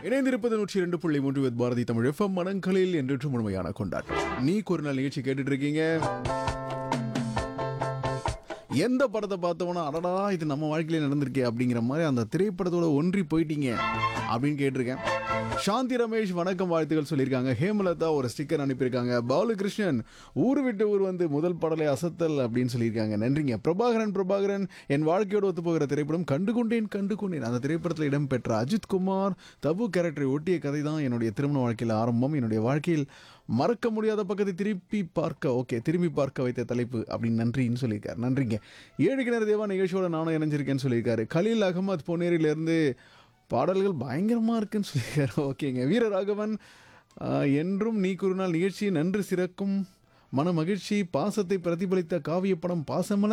இணைந்திருப்பது நூற்றி இரண்டு புள்ளி மூன்று வித் பாரதி தமிழ் எஃப்எம் மனங்களில் என்றும் முழுமையான கொண்டாட்டம் நீ ஒரு நாள் நிகழ்ச்சி கேட்டுட்டு இருக்கீங்க எந்த படத்தை பார்த்தோம்னா அடடா இது நம்ம வாழ்க்கையில நடந்திருக்கே அப்படிங்கிற மாதிரி அந்த திரைப்படத்தோட ஒன்றி போயிட்டீங்க அப்படின்னு கேட்டிருக்கேன் சாந்தி ரமேஷ் வணக்கம் வாழ்த்துக்கள் சொல்லியிருக்காங்க ஹேமலதா ஒரு ஸ்டிக்கர் அனுப்பியிருக்காங்க பாலுகிருஷ்ணன் ஊர் விட்டு ஊர் வந்து முதல் பாடலை அசத்தல் அப்படின்னு சொல்லியிருக்காங்க நன்றிங்க பிரபாகரன் பிரபாகரன் என் வாழ்க்கையோடு ஒத்து போகிற திரைப்படம் கண்டு கொண்டேன் கண்டு கொண்டேன் அந்த திரைப்படத்தில் இடம்பெற்ற அஜித் குமார் தபு கேரக்டரை ஒட்டிய கதை தான் என்னுடைய திருமண வாழ்க்கையில் ஆரம்பம் என்னுடைய வாழ்க்கையில் மறக்க முடியாத பக்கத்தை திருப்பி பார்க்க ஓகே திரும்பி பார்க்க வைத்த தலைப்பு அப்படின்னு நன்றின்னு சொல்லியிருக்காரு நன்றிங்க ஏழு கிணறு தேவா நிகழ்ச்சியோட நானும் இணைஞ்சிருக்கேன்னு சொல்லியிருக்காரு கலீல் அகமது பொன்னேரியிலேருந்து பாடல்கள் பயங்கரமாக இருக்குன்னு சொல்லியிருக்காரு ஓகேங்க வீரராகவன் ஆஹ், என்றும் நீ கூறினால் நிகழ்ச்சி நன்று சிறக்கும் மன மகிழ்ச்சி பாசத்தை பிரதிபலித்த காவிய படம் பாசமலர்